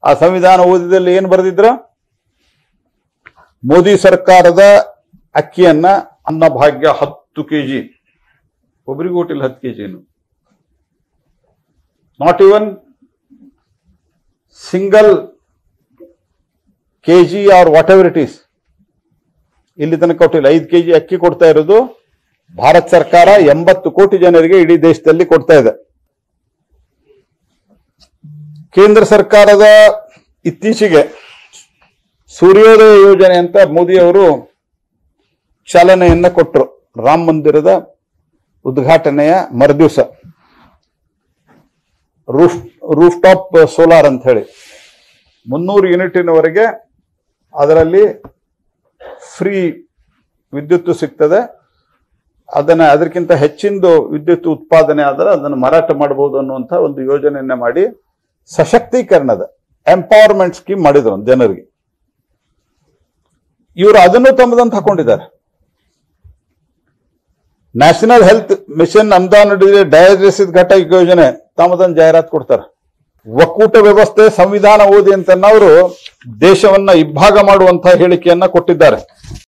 ಆ ಸಂವಿಧಾನ ಓದಿದಲ್ಲಿ ಏನ್ ಬರೆದಿದ್ರ ಮೋದಿ ಸರ್ಕಾರದ ಅಕ್ಕಿಯನ್ನ ಅನ್ನಭಾಗ್ಯ ಹತ್ತು ಕೆಜಿ ಒಬ್ರಿಗೂ ಕೊಟ್ಟಿಲ್ಲ ಹತ್ತು KG not even single KG or whatever it is ಇಲ್ಲಿ ತನಕ ಕೊಟ್ಟಿಲ್ಲ ಐದು ಕೆಜಿ ಅಕ್ಕಿ ಕೊಡ್ತಾ ಇರೋದು ಭಾರತ ಸರ್ಕಾರ ಎಂಬತ್ತು ಕೋಟಿ ಜನರಿಗೆ ಇಡೀ ದೇಶದಲ್ಲಿ ಕೊಡ್ತಾ ಇದೆ ಕೇಂದ್ರ ಸರ್ಕಾರದ ಇತ್ತೀಚೆಗೆ ಸೂರ್ಯೋದಯ ಯೋಜನೆ ಅಂತ ಮೋದಿ ಅವರು ಚಾಲನೆಯನ್ನ ಕೊಟ್ಟರು ರಾಮ ಮಂದಿರದ ಉದ್ಘಾಟನೆಯ ಮರುದಿವಸ ರೂಫ್ ರೂಫ್ ಟಾಪ್ ಸೋಲಾರ್ ಅಂತ ಹೇಳಿ ಮುನ್ನೂರು ಯೂನಿಟಿನವರೆಗೆ ಅದರಲ್ಲಿ ಫ್ರೀ ವಿದ್ಯುತ್ ಸಿಗ್ತದೆ ಅದನ್ನ ಅದಕ್ಕಿಂತ ಹೆಚ್ಚಿಂದು ವಿದ್ಯುತ್ ಉತ್ಪಾದನೆ ಆದ್ರೆ ಅದನ್ನು ಮಾರಾಟ ಮಾಡಬಹುದು ಅನ್ನುವಂಥ ಒಂದು ಯೋಜನೆಯನ್ನ ಮಾಡಿ ಸಶಕ್ತೀಕರಣದ ಎಂಪವರ್ಮೆಂಟ್ ಸ್ಕೀಮ್ ಮಾಡಿದ್ರು ಒಂದು ಜನರಿಗೆ ಇವರು ಅದನ್ನು ತಮ್ಮದಂತ ಹಾಕೊಂಡಿದ್ದಾರೆ ನ್ಯಾಷನಲ್ ಹೆಲ್ತ್ ಮಿಷನ್ ಅನುದಾನ ಡಯಾಲಿಸಿಸ್ ಘಟಕ ಯೋಜನೆ ತಮ್ಮದೊಂದು ಜಾಹೀರಾತು ಕೊಡ್ತಾರೆ ಒಕ್ಕೂಟ ವ್ಯವಸ್ಥೆ ಸಂವಿಧಾನ ಓದಿ ಅಂತ ಅವರು ದೇಶವನ್ನ ಇಬ್ಬಾಗ ಮಾಡುವಂತಹ ಹೇಳಿಕೆಯನ್ನ ಕೊಟ್ಟಿದ್ದಾರೆ